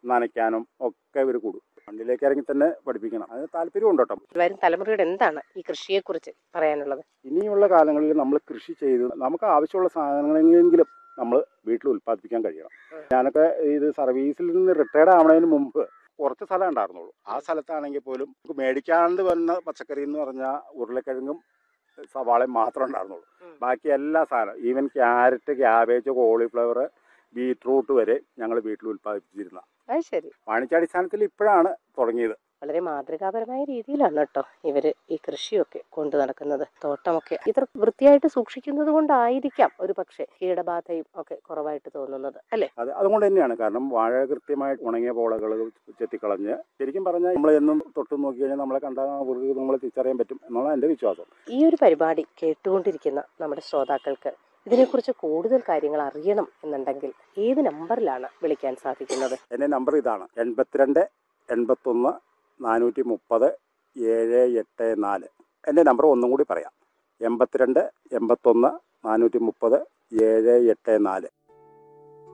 നനയ്ക്കാനും ഒക്കെ ഇവർ കൂടും മണ്ണിലേക്ക് ഇറങ്ങി തന്നെ പഠിപ്പിക്കണം അതിന് താല്പര്യമുണ്ട് കേട്ടോ വരും തലമുറയുടെ എന്താണ് ഈ കൃഷിയെക്കുറിച്ച് പറയാനുള്ളത് ഇനിയുള്ള കാലങ്ങളിൽ നമ്മൾ കൃഷി ചെയ്ത് നമുക്ക് ആവശ്യമുള്ള സാധനങ്ങളെങ്കിലും നമ്മൾ വീട്ടിൽ ഉൽപ്പാദിപ്പിക്കാൻ കഴിയണം ഞാനൊക്കെ ഇത് സർവീസിൽ നിന്ന് റിട്ടയർഡ് ആവണതിന് മുമ്പ് കുറച്ച് സ്ഥലം ഉണ്ടായിരുന്നുള്ളൂ ആ സ്ഥലത്താണെങ്കിൽ പോലും നമുക്ക് മേടിക്കാണ്ട് വന്ന പച്ചക്കറി എന്ന് പറഞ്ഞാൽ ഉരുളക്കിഴങ്ങും സവാളയും മാത്രമേ ഉണ്ടായിരുന്നുള്ളൂ ഉം. ബാക്കി എല്ലാ സാധനവും even carrot cabbage cauliflower beetroot വരെ ഞങ്ങൾ വീട്ടിൽ ഉൽപ്പാദിപ്പിച്ചിരുന്ന അത് ശരി വാണിജ്യാടിസ്ഥാനത്തിൽ ഇപ്പോഴാണ് തുടങ്ങിയത് വളരെ മാതൃകാപരമായ രീതിയിലാണ് കേട്ടോ ഇവര് ഈ കൃഷിയൊക്കെ കൊണ്ടു നടക്കുന്നത് തോട്ടമൊക്കെ ഇത്ര വൃത്തിയായിട്ട് സൂക്ഷിക്കുന്നത് കൊണ്ടായിരിക്കാം ഒരു പക്ഷേ കീടബാധയും ഒക്കെ കുറവായിട്ട് തോന്നുന്നത് അല്ലെ അത് അതുകൊണ്ട് തന്നെയാണ് കാരണം വാഴ കൃത്യമായിട്ട് ഉണങ്ങിയ പോളകൾ ചെത്തിക്കളഞ്ഞ് ശരിക്കും പറഞ്ഞാൽ നമ്മൾ എന്നും തൊട്ട് നോക്കി കഴിഞ്ഞാൽ നമ്മളെ കണ്ടാൽ നമ്മൾ തിരിച്ചറിയാൻ പറ്റും എന്നുള്ള എൻ്റെ വിശ്വാസം ഈ ഒരു പരിപാടി കേട്ടുകൊണ്ടിരിക്കുന്ന നമ്മുടെ ശ്രോതാക്കൾക്ക് ഇതിനെക്കുറിച്ച് കൂടുതൽ കാര്യങ്ങൾ അറിയണം എന്നുണ്ടെങ്കിൽ ഏത് നമ്പറിലാണ് വിളിക്കാൻ സാധിക്കുന്നത് എൻ്റെ നമ്പർ ഇതാണ് എൺപത്തിരണ്ട് എൺപത്തൊന്ന് നാനൂറ്റി മുപ്പത് ഏഴ് എട്ട് നാല് എൻ്റെ നമ്പർ ഒന്നും കൂടി പറയാം എൺപത്തിരണ്ട് എൺപത്തൊന്ന് നാനൂറ്റി മുപ്പത് ഏഴ് എട്ട് നാല്